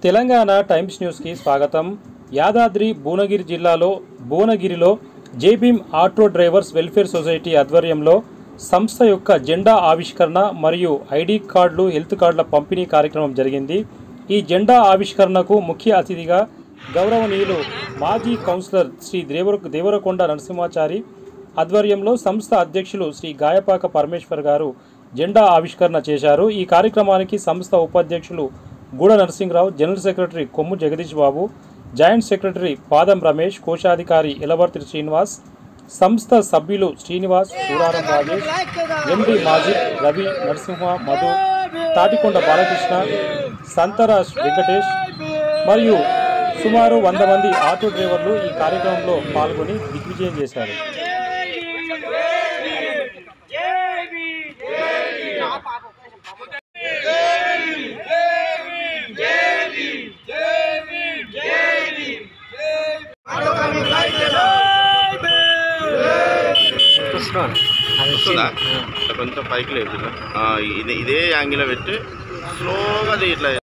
Telangana times న్యూస్కి స్వాగతం యాదాద్రి భువనగిరి జిల్లాలో భువనగిరిలో జేబీమ్ ఆటో డ్రైవర్స్ వెల్ఫేర్ సొసైటీ ఆధ్వర్యంలో సంస్థ యొక్క జెండా ఆవిష్కరణ మరియు ఐడి కార్డులు హెల్త్ కార్డుల పంపిణీ కార్యక్రమం జరిగింది ఈ జెండా ఆవిష్కరణకు ముఖ్య అతిథిగా గౌరవనీయులు మాజీ కౌన్సిలర్ శ్రీ దేవర దేవరకొండ నరసింహాచారి ఆధ్వర్యంలో సంస్థ అధ్యక్షులు శ్రీ గాయపాక పరమేశ్వర్ గారు జెండా ఆవిష్కరణ చేశారు ఈ కార్యక్రమానికి సంస్థ ఉపాధ్యక్షులు Guda Narasimha Rao general secretary Kommu Jagadish Babu joint secretary Padam Ramesh కోశాధికారి ఎలవర్తి శ్రీనివాస్ సంస్థ సభ్యులు శ్రీనివాస్ సూరారం రాజేష్ ఎండి మాజిద్ రవి నరసింహ మధు తాటికొండ బాలకృష్ణ సంతరాజ్ వెంకటేష్ మరియు సుమారు వంద మంది ఆటో డ్రైవర్లు ఈ కార్యక్రమంలో పాల్గొని దిగ్విజయం చేశారు వస్తుందా ఇట్లా కొంచెం పైకి లేదు ఇట్లా ఆ, ఇదే ఇదే యాంగిల్ పెట్టి స్లోగా అది ఇట్లా